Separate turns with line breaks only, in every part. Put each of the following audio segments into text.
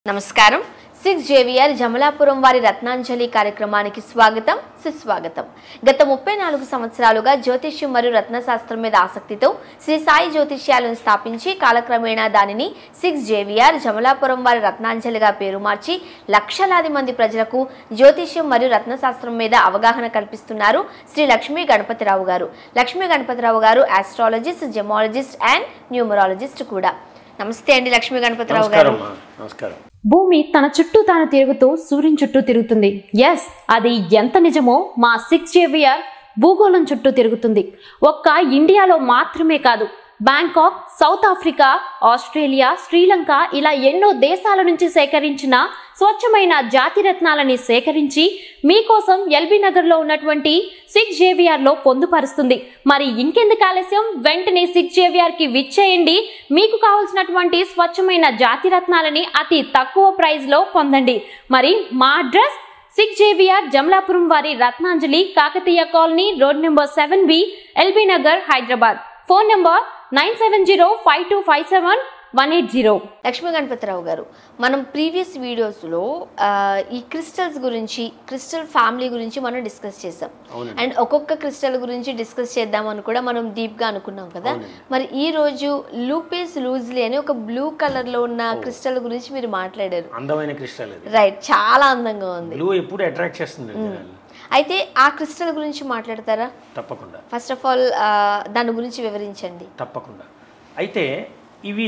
నమస్కారం six JVR Jamalapuram వారి రత్నాంజలి కార్యక్రమానికి స్వాగతం సుస్వాగతం గత ముప్పై నాలుగు సంవత్సరాలుగా జ్యోతిష్యం మరియు రత్నశాస్త్రం మీద ఆసక్తితో శ్రీ సాయి జ్యోతిష్యాలను స్థాపించి కాలక్రమేణా దానిని సిక్స్ జేవిఆర్ జమలాపురం వారి రత్నాంజలిగా పేరు మార్చి లక్షలాది మంది ప్రజలకు జ్యోతిష్యం మరియు రత్నశాస్త్రం మీద అవగాహన కల్పిస్తున్నారు శ్రీ లక్ష్మీ గణపతిరావు గారు లక్ష్మీ గణపతిరావు గారు ఆస్ట్రాలజిస్ట్ జెమాలజిస్ట్ అండ్ న్యూమరాలజిస్ట్ కూడా నమస్తే అండి లక్ష్మీ గణపతిరావు గారు
నమస్కారం అమ్మా. నమస్కారం
భూమి తన చుట్టూ తాను తిరుగుతూ సూర్యుని చుట్టూ తిరుగుతుంది ఎస్ అది ఎంత నిజమో మా సిక్స్ జేవియర్ భూగోళం చుట్టూ తిరుగుతుంది ఒక్క ఇండియాలో మాత్రమే కాదు Bangkok South Africa Australia Sri Lanka ఇలా ఎన్నో దేశాల నుంచి సేకరించిన స్వచ్ఛమైన జాతి రత్నాలని సేకరించి మీకోసం ఎల్బీ నగర్లో ఉన్నటువంటి సిక్స్ జేవిఆర్లో పొందుపరుస్తుంది మరి ఇంకెందుకు ఆలస్యం వెంటనే సిక్స్ జేవిఆర్కి విచ్చేయండి మీకు కావాల్సినటువంటి స్వచ్ఛమైన జాతి రత్నాలని అతి తక్కువ ప్రైస్లో పొందండి మరి మా అడ్రస్ సిక్స్ జేవిఆర్ జమలాపురం వారి Ratnanjali Kakatiya colony road number seven B LB Nagar Hyderabad phone number nine seven zero five two five seven one eight zero
Lakshmi Ganapathirao garu మనం ప్రీవియస్ వీడియోస్లో ఈ క్రిస్టల్స్ గురించి క్రిస్టల్ ఫ్యామిలీ గురించి మనం డిస్కస్ చేసాం
అవునండి.
అండ్ ఒక్కొక్క క్రిస్టల్ గురించి డిస్కస్ చేద్దామని కూడా మనం డీప్గా అనుకున్నాం కదా
అవునండి.
మరి ఈ రోజు లూపేస్ లూజ్లీ అని ఒక బ్లూ కలర్లో ఉన్న క్రిస్టల్ గురించి మీరు మాట్లాడారు
అందమైన క్రిస్టల్ ఇది
రైట్ చాలా అందంగా ఉంది
బ్లూ ఎప్పుడు అట్రాక్ట్ చేస్తుంది జనాల్ని.
అయితే ఆ క్రిస్టల్ గురించి మాట్లాడతారా
తప్పకుండా
ఫస్ట్ ఆఫ్ ఆల్ దాని గురించి వివరించండి
తప్పకుండా అయితే ఇవి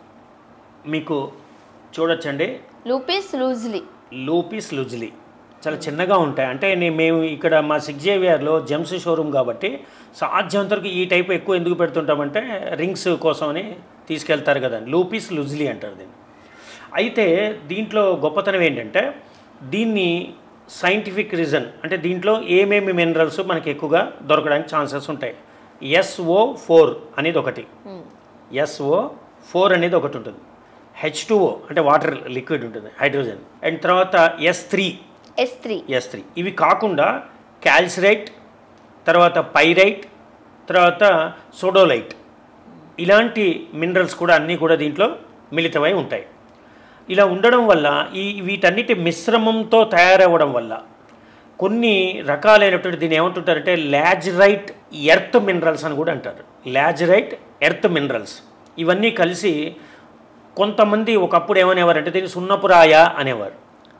మీకు చూడొచ్చండి
లూపేస్ లూజ్లీ
లూపిస్ లుజ్లీ చాలా చిన్నగా ఉంటాయి అంటే నే- మేము ఇక్కడ మా సిగ్జేవియర్లో జెమ్స్ షోరూమ్ కాబట్టి సాధ్యమంత వరకు ఈ టైప్ ఎక్కువ ఎందుకు పెడుతుంటామంటే రింగ్స్ కోసమని తీసుకెళ్తారు కదా లూపిస్ లుజ్లీ అంటారు దీన్ని అయితే దీంట్లో గొప్పతనం ఏంటంటే దీన్ని సైంటిఫిక్ రీజన్ అంటే దీంట్లో ఏమేమి మినరల్స్ మనకి ఎక్కువగా దొరకడానికి ఛాన్సెస్ ఉంటాయి ఎస్ఓ ఫోర్ అనేది ఒకటి ఎస్ఓ ఫోర్ అనేది ఒకటి ఉంటుంది హెచ్ అంటే వాటర్ లిక్విడ్ ఉంటుంది హైడ్రోజన్ అండ్ తర్వాత S three
S three
S three ఇవి కాకుండా క్యాల్సిరైట్ తర్వాత పైరైట్ తర్వాత సోడోలైట్ ఇలాంటి మినరల్స్ కూడా అన్నీ కూడా దీంట్లో మిళితమై ఉంటాయి ఇలా ఉండడం వల్ల ఈ వీటన్నిటి మిశ్రమంతో తయారవ్వడం వల్ల కొన్ని రకాలైనటువంటి దీన్ని ఏమంటుంటారంటే లాజ్రైట్ ఎర్త్ మినరల్స్ అని కూడా అంటారు లాజ్రైట్ ఎర్త్ మినరల్స్ ఇవన్నీ కలిసి కొంతమంది ఒకప్పుడు ఏమనేవారంటే దీన్ని సున్నపురాయ అనేవారు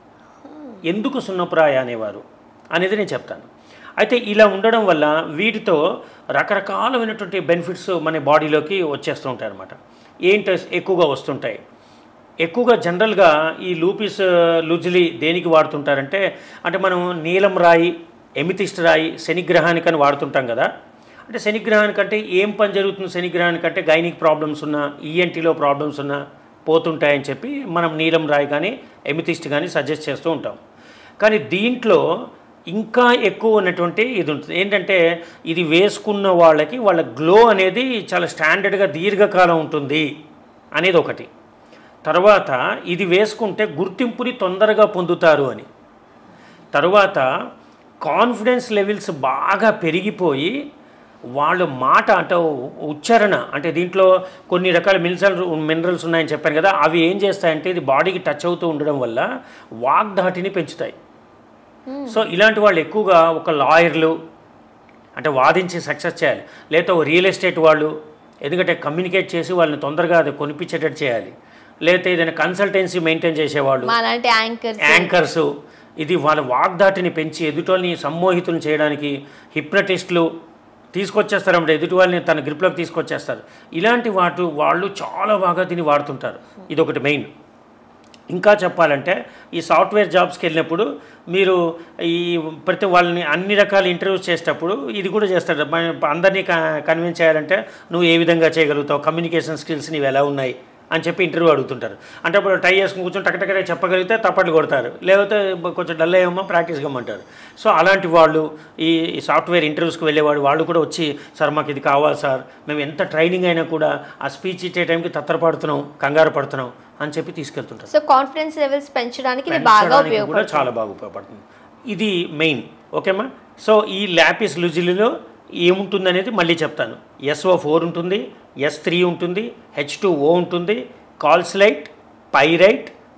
ఎందుకు సున్నపురాయ అనేవారు అనేది నేను చెప్తాను అయితే ఇలా ఉండడం వల్ల వీటితో రకరకాలమైనటువంటి బెనిఫిట్స్ మన బాడీలోకి వచ్చేస్తూ ఉంటాయి అన్నమాట ఏంటి ఎక్కువగా వస్తుంటాయి ఎక్కువగా జనరల్గా ఈ లూపిస్ లుజ్లీ దేనికి వాడుతుంటారంటే అంటే మనం నీలం రాయి ఎమితిస్ట్ రాయి శనిగ్రహానికి అని వాడుతుంటాం కదా అంటే శనిగ్రహానికంటే ఏం పని జరుగుతుంది శనిగ్రహానికంటే గైనిక్ ప్రాబ్లమ్స్ ఉన్నా ఈఎన్టీలో ప్రాబ్లమ్స్ ఉన్నా పోతుంటాయని చెప్పి మనం నీలం రాయి కానీ ఎమితిస్ట్ కానీ సజెస్ట్ చేస్తూ ఉంటాం కానీ దీంట్లో ఇంకా ఎక్కువ ఉన్నటువంటి ఇది ఉంటుంది ఏంటంటే ఇది వేసుకున్న వాళ్ళకి వాళ్ళ గ్లో అనేది చాలా స్టాండర్డ్గా దీర్ఘకాలం ఉంటుంది అనేది ఒకటి తర్వాత ఇది వేసుకుంటే గుర్తింపుని తొందరగా పొందుతారు అని తరువాత కాన్ఫిడెన్స్ లెవెల్స్ బాగా పెరిగిపోయి వాళ్ళ మాట అంటే ఉచ్చారణ అంటే దీంట్లో కొన్ని రకాల మినరల్ మినరల్స్ ఉన్నాయని చెప్పాను కదా అవి ఏం చేస్తాయంటే ఇది బాడీకి టచ్ అవుతూ ఉండడం వల్ల వాగ్ధాటిని పెంచుతాయి సో ఇలాంటి వాళ్ళు ఎక్కువగా ఒక లాయర్లు అంటే వాదించి సక్సెస్ చేయాలి లేదా ఓ రియల్ ఎస్టేట్ వాళ్ళు ఎందుకంటే కమ్యూనికేట్ చేసి వాళ్ళని తొందరగా అది కొనిపించేటట్టు చేయాలి లేకపోతే ఏదైనా కన్సల్టెన్సీ మెయింటైన్ చేసేవాళ్ళు
మా లాంటి యాంకర్స్
యాంకర్స్ ఇది వాళ్ళ వాగ్దాటిని పెంచి ఎదుటోళ్ళని సమ్మోహితులు చేయడానికి హిప్నటిస్టులు తీసుకొచ్చేస్తారంటే ఎదుటి వాళ్ళని తన గ్రిప్లోకి తీసుకొచ్చేస్తారు ఇలాంటి వాటి వాళ్ళు చాలా బాగా దీన్ని వాడుతుంటారు ఇది ఒకటి మెయిన్ ఇంకా చెప్పాలంటే ఈ సాఫ్ట్వేర్ జాబ్స్కి వెళ్ళినప్పుడు మీరు ఈ ప్రతి వాళ్ళని అన్ని రకాల ఇంటర్వ్యూస్ చేసేటప్పుడు ఇది కూడా చేస్తాడు మన అందరినీ కన్విన్స్ చేయాలంటే నువ్వు ఏ విధంగా చేయగలుగుతావు కమ్యూనికేషన్ స్కిల్స్ నీవు ఎలా ఉన్నాయి అని చెప్పి ఇంటర్వ్యూ అడుగుతుంటారు అంటే అప్పుడు టై చేసుకుని కూర్చొని టకటకరే చెప్పగలిగితే తప్పట్లు కొడతారు లేకపోతే కొంచెం డల్ అయ్యమ్మో ప్రాక్టీస్ కమ్మంటారు సో అలాంటి వాళ్ళు ఈ సాఫ్ట్వేర్ ఇంటర్వ్యూస్కి వెళ్ళేవాడు వాళ్ళు కూడా వచ్చి సార్ మాకు ఇది కావాలి సార్ మేము ఎంత ట్రైనింగ్ అయినా కూడా ఆ స్పీచ్ ఇచ్చే టైంకి తత్తరపడుతున్నాం కంగారు పడుతున్నాం అని చెప్పి తీసుకెళ్తుంటారు
సో కాన్ఫిడెన్స్ లెవెల్స్ పెంచడానికి ఇది బాగా
పెంచడానికి కూడా
ఉపయోగపడుతుంది
చాలా బాగా ఉపయోగపడుతుంది ఇది మెయిన్ ఓకేమా సో ఈ ల్యాపిస్ లుజిలిలో ఏముంటుంది అనేది మళ్ళీ చెప్తాను ఎస్ఓ ఫోర్ ఉంటుంది ఎస్ త్రీ ఉంటుంది హెచ్ టూ ఓ ఉంటుంది కాల్స్లైట్ పైరైట్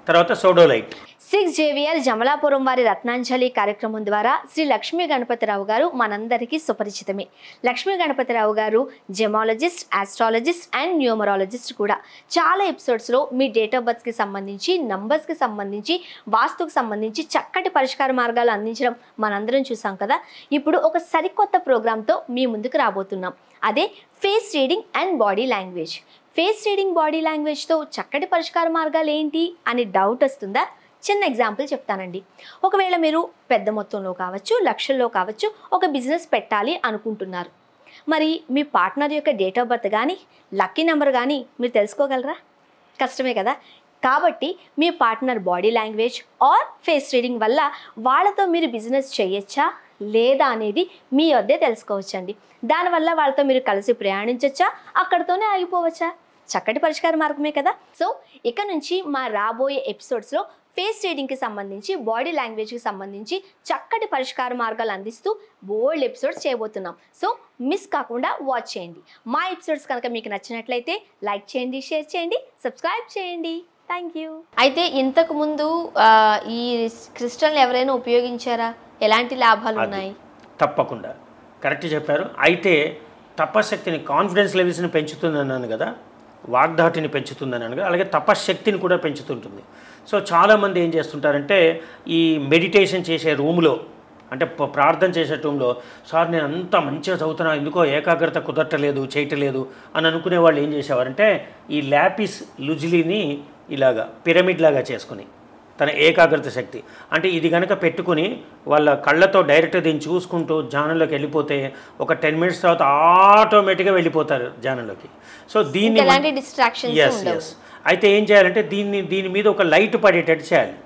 తర్వాత సోడోలైట్
సిక్స్ జేవియర్ జమలాపురం వారి రత్నాంజలి కార్యక్రమం ద్వారా శ్రీ లక్ష్మీ గణపతిరావు గారు మనందరికీ సుపరిచితమే లక్ష్మీ గణపతిరావు గారు జెమాలజిస్ట్ ఆస్ట్రాలజిస్ట్ అండ్ న్యూమరాలజిస్ట్ కూడా చాలా ఎపిసోడ్స్లో మీ డేట్ ఆఫ్ బర్త్కి సంబంధించి నంబర్స్కి సంబంధించి వాస్తుకు సంబంధించి చక్కటి పరిష్కార మార్గాలు అందించడం మనందరం చూసాం కదా ఇప్పుడు ఒక సరికొత్త ప్రోగ్రాంతో మీ ముందుకు రాబోతున్నాం అదే face reading and body language face reading body లాంగ్వేజ్తో చక్కటి పరిష్కార మార్గాలు ఏంటి అని డౌట్ వస్తుందా చిన్న ఎగ్జాంపుల్ చెప్తానండి ఒకవేళ మీరు పెద్ద మొత్తంలో కావచ్చు లక్షల్లో కావచ్చు ఒక బిజినెస్ పెట్టాలి అనుకుంటున్నారు మరి మీ పార్ట్నర్ యొక్క డేట్ ఆఫ్ బర్త్ కానీ లక్కీ నెంబర్ కానీ మీరు తెలుసుకోగలరా కష్టమే కదా కాబట్టి మీ partner body language or face reading వల్ల వాళ్ళతో మీరు బిజినెస్ చేయొచ్చా లేదా అనేది మీ వద్దే తెలుసుకోవచ్చండి దానివల్ల వాళ్ళతో మీరు కలిసి ప్రయాణించవచ్చా అక్కడితోనే ఆగిపోవచ్చా చక్కటి పరిష్కార మార్గమే కదా సో ఇక నుంచి మా రాబోయే ఎపిసోడ్స్లో ఫేస్ రీడింగ్కి సంబంధించి బాడీ లాంగ్వేజ్కి సంబంధించి చక్కటి పరిష్కార మార్గాలు అందిస్తూ బోల్డ్ ఎపిసోడ్స్ చేయబోతున్నాం సో మిస్ కాకుండా వాచ్ చేయండి మా ఎపిసోడ్స్ కనుక మీకు నచ్చినట్లయితే లైక్ చేయండి షేర్ చేయండి సబ్స్క్రైబ్ చేయండి థ్యాంక్ యూ అయితే ఇంతకు ముందు ఆ, ఈ క్రిస్టల్ని ఎవరైనా ఉపయోగించారా ఎలాంటి లాభాలు
అది.
ఉన్నాయి
తప్పకుండా కరెక్ట్ చెప్పారు అయితే తపశక్తిని కాన్ఫిడెన్స్ లెవెల్స్ని పెంచుతుంది అన్నాను కదా వాగ్దాటిని పెంచుతుంది అన్నాను కదా అలాగే తపశక్తిని కూడా పెంచుతుంటుంది సో చాలామంది ఏం చేస్తుంటారంటే ఈ మెడిటేషన్ చేసే రూమ్లో అంటే ప- ప్రార్థన చేసే రూమ్లో సార్ నేను అంత మంచిగా చదువుతున్నా ఎందుకో ఏకాగ్రత కుదరటలేదు చేయటలేదు అని అనుకునే వాళ్ళు ఏం చేసేవారంటే ఈ ల్యాపిస్ లుజిలీని ఇలాగా పిరమిడ్ లాగా చేసుకుని తన ఏకాగ్రత శక్తి అంటే ఇది కనుక పెట్టుకుని వాళ్ళ కళ్ళతో డైరెక్ట్ దీన్ని చూసుకుంటూ ధ్యానంలోకి వెళ్ళిపోతే ఒక టెన్ మినిట్స్ తర్వాత ఆటోమేటిక్గా వెళ్ళిపోతారు ధ్యానంలోకి సో దీన్ని మన-
ఎలాంటి డిస్ట్రాక్షన్స్
ఎస్
ఉండవు
ఎస్ అయితే ఏం చేయాలంటే దీన్ని దీని మీద ఒక లైట్ పడేటట్టు చేయాలి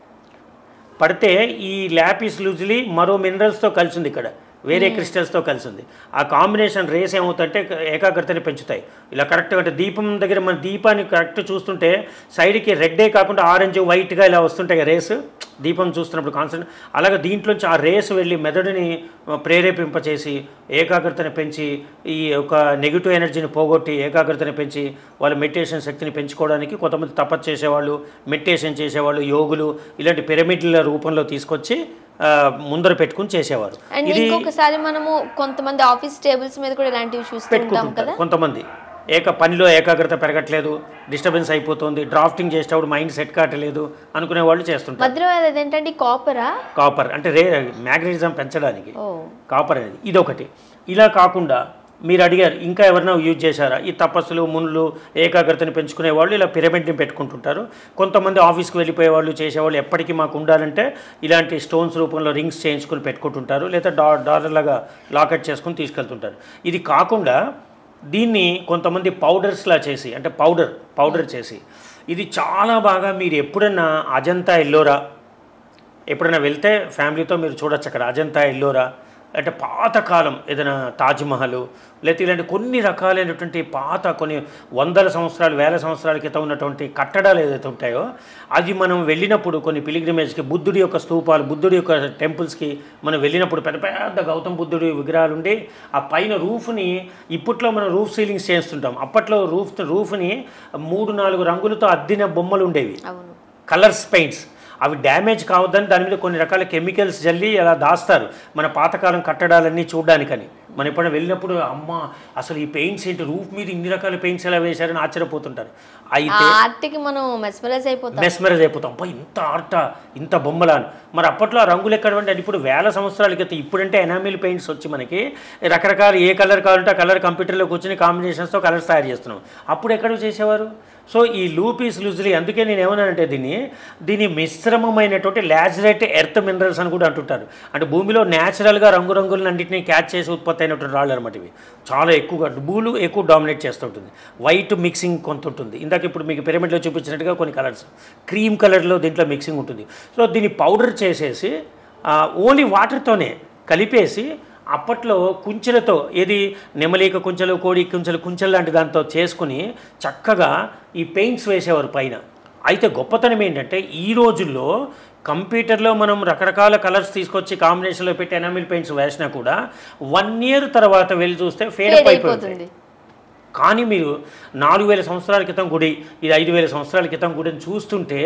పడితే ఈ ల్యాపిస్ లూజ్లీ మరో మినరల్స్తో కలిసి ఉంది ఇక్కడ వేరే క్రిస్టల్స్తో కలిసి ఉంది ఆ కాంబినేషన్ రేస్ ఏమవుతుంటే ఏకాగ్రతని పెంచుతాయి ఇలా కరెక్ట్గా అంటే దీపం దగ్గర మన దీపాన్ని కరెక్ట్ చూస్తుంటే సైడ్కి రెడ్డే కాకుండా ఆరెంజ్ వైట్గా ఇలా వస్తుంటాయి రేస్ దీపం చూస్తున్నప్పుడు కాన్సెంట్ అలాగే దీంట్లోంచి ఆ రేస్ వెళ్ళి మెదడుని ప్రేరేపింపచేసి ఏకాగ్రతని పెంచి ఈ ఒక నెగిటివ్ ఎనర్జీని పోగొట్టి ఏకాగ్రతని పెంచి వాళ్ళ మెడిటేషన్ శక్తిని పెంచుకోవడానికి కొంతమంది తపస్సు చేసేవాళ్ళు మెడిటేషన్ చేసేవాళ్ళు యోగులు ఇలాంటి పిరమిడ్ల రూపంలో తీసుకొచ్చి ఆ, ముందర పెట్టుకుని చేసేవారు
అండ్
ఇది
ఇంకొకసారి మనము కొంతమంది ఆఫీస్ టేబుల్స్ మీద కూడా ఇలాంటివి చూస్తూ ఉంటాం కదా
పెట్టుకుంటుంటారు కొంతమంది ఏక పనిలో ఏకాగ్రత పెరగట్లేదు డిస్టర్బెన్స్ అయిపోతుంది డ్రాఫ్టింగ్ చేసేటప్పుడు మైండ్ సెట్ కావట్లేదు అనుకునే వాళ్ళు చేస్తుంటారు
మధ్యలో అదేంటంటే కాపరా
కాపర్ అంటే రే మ్యాగ్నెటిజం పెంచడానికి
ఓ
కాపర్ అనేది ఇదొకటి ఇలా కాకుండా మీరు అడిగారు ఇంకా ఎవరైనా యూజ్ చేశారా ఈ తపస్సులు మునులు ఏకాగ్రతని పెంచుకునే వాళ్ళు ఇలా పిరమిడ్ని పెట్టుకుంటుంటారు కొంతమంది ఆఫీస్కి వెళ్ళిపోయే వాళ్ళు చేసేవాళ్ళు ఎప్పటికీ మాకు ఉండాలంటే ఇలాంటి స్టోన్స్ రూపంలో రింగ్స్ చేయించుకుని పెట్టుకుంటుంటారు లేదా డా డాలర్ లాగా లాకెట్ చేసుకుని తీసుకెళ్తుంటారు ఇది కాకుండా దీన్ని కొంతమంది పౌడర్స్లా చేసి అంటే పౌడర్ పౌడర్ చేసి ఇది చాలా బాగా మీరు ఎప్పుడన్నా అజంతా ఎల్లోరా ఎప్పుడైనా వెళ్తే ఫ్యామిలీతో మీరు చూడొచ్చు అక్కడ అజంతా ఎల్లోరా అంటే పాతకాలం ఏదైనా తాజ్మహల్ లేకపోతే ఇలాంటి కొన్ని రకాలైనటువంటి పాత కొన్ని వందల సంవత్సరాలు వేల సంవత్సరాల క్రితం ఉన్నటువంటి కట్టడాలు ఏదైతే ఉంటాయో అది మనం వెళ్ళినప్పుడు కొన్ని పిలిగ్రిమేజ్కి బుద్ధుడి యొక్క స్తూపాలు బుద్ధుడి యొక్క టెంపుల్స్కి మనం వెళ్ళినప్పుడు పెద్ద పెద్ద గౌతమ బుద్ధుడి విగ్రహాలు ఉండి ఆ పైన రూఫ్ని ఇప్పట్లో మనం రూఫ్ సీలింగ్స్ చేస్తుంటాం అప్పట్లో రూఫ్ రూఫ్ని మూడు నాలుగు రంగులతో అద్దిన బొమ్మలు ఉండేవి
అవును
కలర్స్ పెయింట్స్ అవి డ్యామేజ్ కావద్దని దాని మీద కొన్ని రకాల కెమికల్స్ జల్లి అలా దాస్తారు మన పాతకాలం కట్టడాలన్నీ చూడడానికని మనం ఎప్పుడైనా వెళ్ళినప్పుడు అమ్మ అసలు ఈ పెయింట్స్ ఏంటి రూఫ్ మీద ఇన్ని రకాల పెయింట్స్ ఎలా వేశారని ఆశ్చర్యపోతుంటారు
ఆ
అయితే
ఆర్ట్కి మనం మెస్మరైజ్ అయిపోతాం
మెస్మరైజ్ అయిపోతాం అబ్బా ఇంత ఆర్ట ఇంత బొమ్మలా అని మరి అప్పట్లో ఆ రంగులు ఎక్కడ అంటే ఇప్పుడు వేల సంవత్సరాల క్రితం ఇప్పుడంటే ఎనామిల్ పెయింట్స్ వచ్చి మనకి రకరకాల ఏ కలర్ కావాలంటే ఆ కలర్ కంప్యూటర్లో కూర్చొని కాంబినేషన్స్తో కలర్స్ తయారు చేస్తున్నాం అప్పుడు ఎక్కడ చేసేవారు సో ఈ లూపీస్ లూజ్లీ అందుకే నేను ఏమన్నానంటే దీన్ని దీని మిశ్రమమైనటువంటి లాజరేట్ ఎర్త్ మినరల్స్ అని కూడా అంటుంటారు అంటే భూమిలో న్యాచురల్గా రంగురంగులన్నింటినీ క్యాచ్ చేసి ఉత్పత్తి అయినటువంటి రాళ్ళు అనమాట ఇవి చాలా ఎక్కువగా భూలు ఎక్కువ డామినేట్ చేస్తుంటుంది వైట్ మిక్సింగ్ కొంత ఉంటుంది ఇందాక ఇప్పుడు మీకు పిరమిడ్లో చూపించినట్టుగా కొన్ని కలర్స్ క్రీమ్ కలర్లో దీంట్లో మిక్సింగ్ ఉంటుంది సో దీన్ని పౌడర్ చేసేసి ఓన్లీ వాటర్తోనే కలిపేసి అప్పట్లో కుంచెలతో ఏది నెమలిక కుంచెలు కోడి కుంచెలు కుంచెలు లాంటి దాంతో చేసుకుని చక్కగా ఈ పెయింట్స్ వేసేవారు పైన అయితే గొప్పతనం ఏంటంటే ఈ రోజుల్లో కంప్యూటర్లో మనం రకరకాల కలర్స్ తీసుకొచ్చి కాంబినేషన్లో పెట్టి ఎనామిల్ పెయింట్స్ వేసినా కూడా వన్ ఇయర్ తర్వాత వెళ్ళి చూస్తే ఫేడ్
ఫేడ్
అయిపోతుంది
అయిపోతుంది
కానీ మీరు నాలుగు వేల సంవత్సరాల క్రితం గుడి ఇది ఐదు వేల సంవత్సరాల క్రితం గుడిని చూస్తుంటే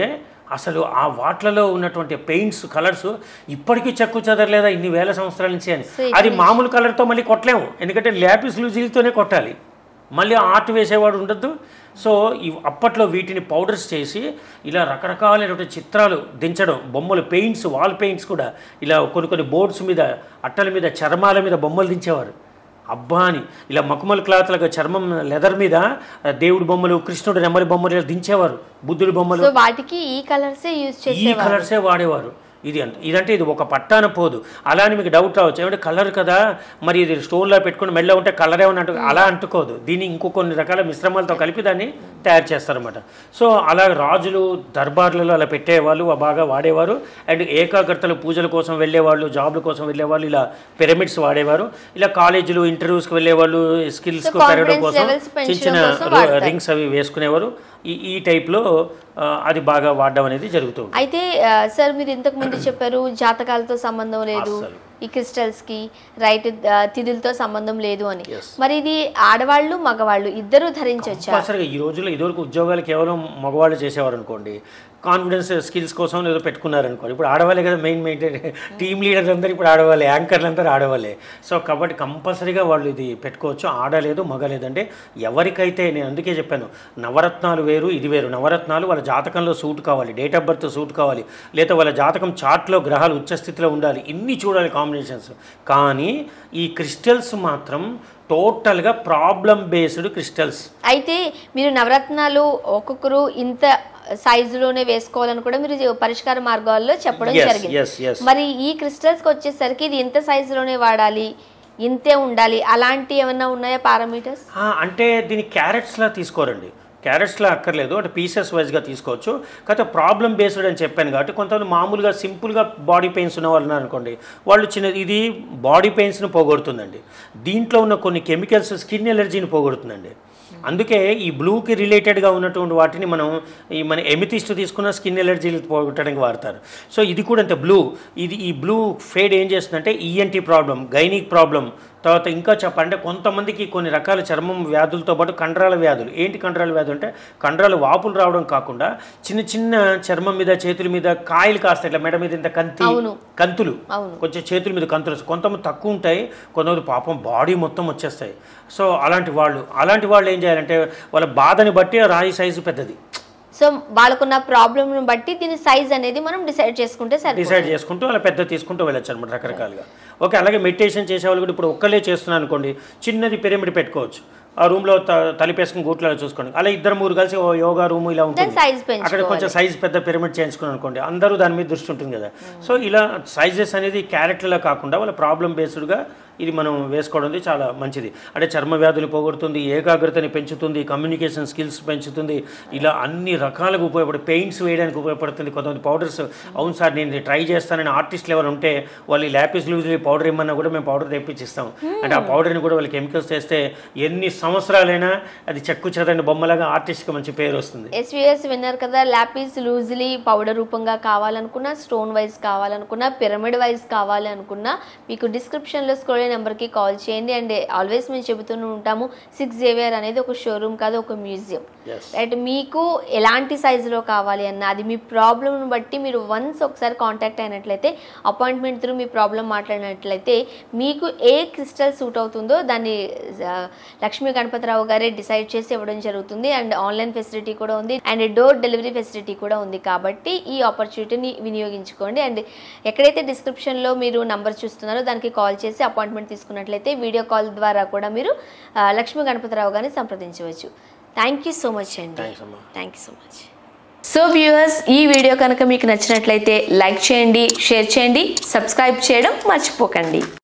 అసలు ఆ వాట్లలో ఉన్నటువంటి పెయింట్స్ కలర్స్ ఇప్పటికీ చెక్కు చెదరలేదా ఇన్ని వేల సంవత్సరాల నుంచి అని
So,
అది మామూలు కలర్తో మళ్ళీ కొట్టలేము ఎందుకంటే ల్యాపిస్ లూజిల్తోనే కొట్టాలి మళ్ళీ ఆర్ట్ వేసేవాడు ఉండొద్దు సో ఈ అప్పట్లో వీటిని పౌడర్స్ చేసి ఇలా రకరకాలైనటువంటి చిత్రాలు దించడం బొమ్మలు పెయింట్స్ వాల్ పెయింట్స్ కూడా ఇలా కొన్ని కొన్ని బోర్డ్స్ మీద అట్టల మీద చర్మాల మీద బొమ్మలు దించేవారు అబ్బా అని ఇలా మకుమల్ క్లాత్లకు చర్మం లెదర్ మీద ఆ, దేవుడి బొమ్మలు కృష్ణుడు నెమ్మలి బొమ్మలు ఇలా దించేవారు బుద్ధుడి బొమ్మలు
సో వాటికి ఈ కలర్సే యూజ్
ఈ
చేసేవారు
కలర్సే వాడేవారు ఇది అంత ఇదంటే ఇది ఒక పట్టాన పోదు అలా అని మీకు డౌట్ రావచ్చు ఏమంటే కలర్ కదా మరి ఇది స్టోన్లో పెట్టుకుని మెల్ల ఉంటే కలరే ఉన్నట్టు అలా అంటుకోదు దీన్ని ఇంకో కొన్ని రకాల మిశ్రమాలతో కలిపి దాన్ని తయారు చేస్తారన్నమాట సో అలా రాజులు దర్బార్లలో అలా పెట్టేవాళ్ళు బాగా వాడేవారు అండ్ ఏకాగ్రతలు పూజల కోసం వెళ్ళేవాళ్ళు జాబ్ల కోసం వెళ్ళేవాళ్ళు ఇలా పిరమిడ్స్ వాడేవారు ఇలా కాలేజీలు ఇంటర్వ్యూస్కి వెళ్ళేవాళ్ళు స్కిల్స్
So,
పెరగడం
confidence
కోసం
levels
చిన్న
పెంచడం
చిన్న
కోసం వాడతారు.
రింగ్స్ అవి వేసుకునేవారు ఈ ఈ టైప్లో ఆ, అది బాగా వాడడం అనేది జరుగుతుంది
అయితే ఆ, సార్ మీరు ఇంతకు ముందు చెప్పారు జాతకాలతో సంబంధం లేదు
అస్సలు.
ఈ క్రిస్టల్స్ కి రైట్ ఆ, తిథులతో సంబంధం లేదు అని
Yes.
మరి ఇది ఆడవాళ్ళు మగవాళ్ళు ఇద్దరు ధరించొచ్చా
కంపల్సరీగా ఈ రోజుల్లో ఇదివరకు ఉద్యోగాలు కేవలం మగవాళ్ళు చేసేవారు అనుకోండి కాన్ఫిడెన్స్ స్కిల్స్ కోసం ఏదో పెట్టుకున్నారు అనుకోండి ఇప్పుడు ఆడవాళ్ళే కదా మెయిన్ మెయింటైన్ టీమ్ లీడర్లు అందరూ ఇప్పుడు ఆడవాళ్ళే యాంకర్లు అందరూ ఆడవాళ్ళే సో కాబట్టి కంపల్సరీగా వాళ్ళు ఇది పెట్టుకోవచ్చు ఆడలేదు మగలేదంటే ఎవరికైతే నేను అందుకే చెప్పాను నవరత్నాలు వేరు ఇది వేరు నవరత్నాలు వాళ్ళ జాతకంలో సూట్ కావాలి డేట్ ఆఫ్ బర్త్ సూట్ కావాలి లేదా వాళ్ళ జాతకం చార్ట్లో గ్రహాలు ఉచ్చస్థితిలో ఉండాలి ఇన్ని చూడాలి కాంబినేషన్స్ కానీ ఈ క్రిస్టల్స్ మాత్రం టోటల్గా ప్రాబ్లం బేస్డ్ క్రిస్టల్స్
అయితే మీరు నవరత్నాలు ఒక్కొక్కరు ఇంత సైజులోనే వేసుకోవాలని కూడా మీరు పరిష్కార మార్గాల్లో చెప్పడం
Yes,
జరిగింది
yes, yes.
మరి ఈ క్రిస్టల్స్ కి వచ్చేసరికి ఇది ఇంత సైజులోనే వాడాలి ఇంతే ఉండాలి అలాంటి ఏమన్నా ఉన్నాయా పారామీటర్స్
ఆ, అంటే దీన్ని క్యారెట్స్లా తీసుకోరండి క్యారెట్స్లా అక్కర్లేదు అంటే పీసెస్ వైజ్గా తీసుకోవచ్చు కాకపోతే ప్రాబ్లం బేస్డ్ అని చెప్పాను కాబట్టి కొంతమంది మామూలుగా సింపుల్గా బాడీ పెయిన్స్ ఉన్న వాళ్ళు ఉన్నారనుకోండి వాళ్ళు చిన్న ఇది బాడీ పెయిన్స్ని పోగొడుతుందండి దీంట్లో ఉన్న కొన్ని కెమికల్స్ స్కిన్ ఎలర్జీని పోగొడుతుందండి అందుకే ఈ బ్లూకి రిలేటెడ్గా ఉన్నటువంటి వాటిని మనం ఈ మన ఎమితిస్ట్ తీసుకున్న స్కిన్ ఎలర్జీలు పోగొట్టడానికి వాడతారు సో ఇది కూడా అంతే బ్లూ ఇది ఈ బ్లూ ఫేడ్ ఏం చేస్తుందంటే ఈఎన్టీ ప్రాబ్లం గైనిక్ ప్రాబ్లం తర్వాత ఇంకా చెప్పాలంటే కొంతమందికి కొన్ని రకాల చర్మం వ్యాధులతో పాటు కండరాల వ్యాధులు ఏంటి కండరాల వ్యాధులు అంటే కండరాలు వాపులు రావడం కాకుండా చిన్న చిన్న చర్మం మీద చేతుల మీద కాయలు కాస్తాయి ఇట్లా మెడ మీద ఇంత కంతి
అవును.
కంతులు
అవును.
కొంచెం చేతుల మీద కంతులు వస్తాయి. కొంతమంది తక్కువ ఉంటాయి కొంతమంది పాపం బాడీ మొత్తం వచ్చేస్తాయి సో అలాంటి వాళ్ళు అలాంటి వాళ్ళు ఏం చేయాలంటే వాళ్ళ బాధని బట్టి ఆ రాయి సైజు పెద్దది
సో వాళ్ళకున్న ప్రాబ్లమ్ బట్టి దీని సైజ్ అనేది మనం డిసైడ్ చేసుకుంటే సరిపోతుంది
డిసైడ్ చేసుకుంటూ అలా పెద్ద తీసుకుంటూ వెళ్ళొచ్చు అనమాట రకరకాలుగా ఓకే అలాగే మెడిటేషన్ చేసే వాళ్ళు కూడా ఇప్పుడు ఒక్కలే చేస్తున్నాను అనుకోండి చిన్నది పిరమిడ్ పెట్టుకోవచ్చు ఆ రూమ్లో తలిపేసుకుని గూట్లో చూసుకోండి అలా ఇద్దరు మూడు కలిసి ఓ యోగా రూమ్ ఇలా ఉంటుంది
దాని size పెంచుకోవాలి.
అక్కడ కొంచెం సైజ్ పెద్ద పిరమిడ్ చేయించుకుని అనుకోండి అందరూ దాని మీద దృష్టి ఉంటుంది కదా సో ఇలా సైజెస్ అనేది క్యారెక్టర్లో కాకుండా వాళ్ళ ప్రాబ్లం బేస్డ్గా ఇది మనం వేసుకోవడం అనేది చాలా మంచిది అంటే చర్మ వ్యాధులు పోగొడుతుంది ఏకాగ్రతని పెంచుతుంది కమ్యూనికేషన్ స్కిల్స్ పెంచుతుంది ఇలా అన్ని రకాలుగా ఉపయోగపడి పెయింట్స్ వేయడానికి ఉపయోగపడుతుంది కొంతమంది పౌడర్స్ అవును సార్ నేను ఇది ట్రై చేస్తానని ఆర్టిస్ట్లు ఎవరు ఉంటే వాళ్ళు ఈ ల్యాపిస్ లూజ్లీ పౌడర్ ఇమ్మన్నా కూడా మేము పౌడర్ తెప్పించిస్తాం అంటే ఆ పౌడర్ని కూడా వాళ్ళు కెమికల్స్ చేస్తే ఎన్ని సంవత్సరాలైనా అది చెక్కు చెదండి బొమ్మలాగా ఆర్టిస్ట్కి మంచి పేరు వస్తుంది
ఎస్విఎస్ విన్నారు కదా ల్యాపిస్ లూజ్లీ పౌడర్ రూపంగా కావాలనుకున్నా స్టోన్ వైజ్ కావాలనుకున్నా పిరమిడ్ వైజ్ కావాలి అనుకున్నా మీకు డిస్క్రిప్షన్లో స్క్రోల్ నెంబర్కి కాల్ చేయండి అండ్ ఆల్వేస్ మేము చెబుతూనే ఉంటాము సిక్స్ జేవియర్ అనేది ఒక షోరూమ్ కాదు ఒక మ్యూజియం
Yes.
రైట్ మీకు ఎలాంటి సైజులో కావాలి అన్న అది మీ ప్రాబ్లమ్ని బట్టి మీరు వన్స్ ఒకసారి కాంటాక్ట్ అయినట్లయితే అపాయింట్మెంట్ త్రూ మీ ప్రాబ్లం మాట్లాడినట్లయితే మీకు ఏ క్రిస్టల్ సూట్ అవుతుందో దాన్ని ఆ, లక్ష్మీ గణపతిరావు గారే డిసైడ్ చేసి ఇవ్వడం జరుగుతుంది అండ్ ఆన్లైన్ ఫెసిలిటీ కూడా ఉంది అండ్ డోర్ డెలివరీ ఫెసిలిటీ కూడా ఉంది కాబట్టి ఈ ఆపర్చునిటీని వినియోగించుకోండి అండ్ ఎక్కడైతే డిస్క్రిప్షన్లో మీరు నంబర్ చూస్తున్నారో దానికి కాల్ చేసి అపాయింట్మెంట్ తీసుకున్నట్లయితే వీడియో కాల్ ద్వారా కూడా మీరు ఆ, లక్ష్మీ గణపతిరావు గారిని సంప్రదించవచ్చు థ్యాంక్ యూ సో మచ్ అండి
Thanks అమ్మా.
Thank you so much so viewers ఈ వీడియో కనుక మీకు నచ్చినట్లయితే లైక్ చేయండి షేర్ చేయండి సబ్స్క్రైబ్ చేయడం మర్చిపోకండి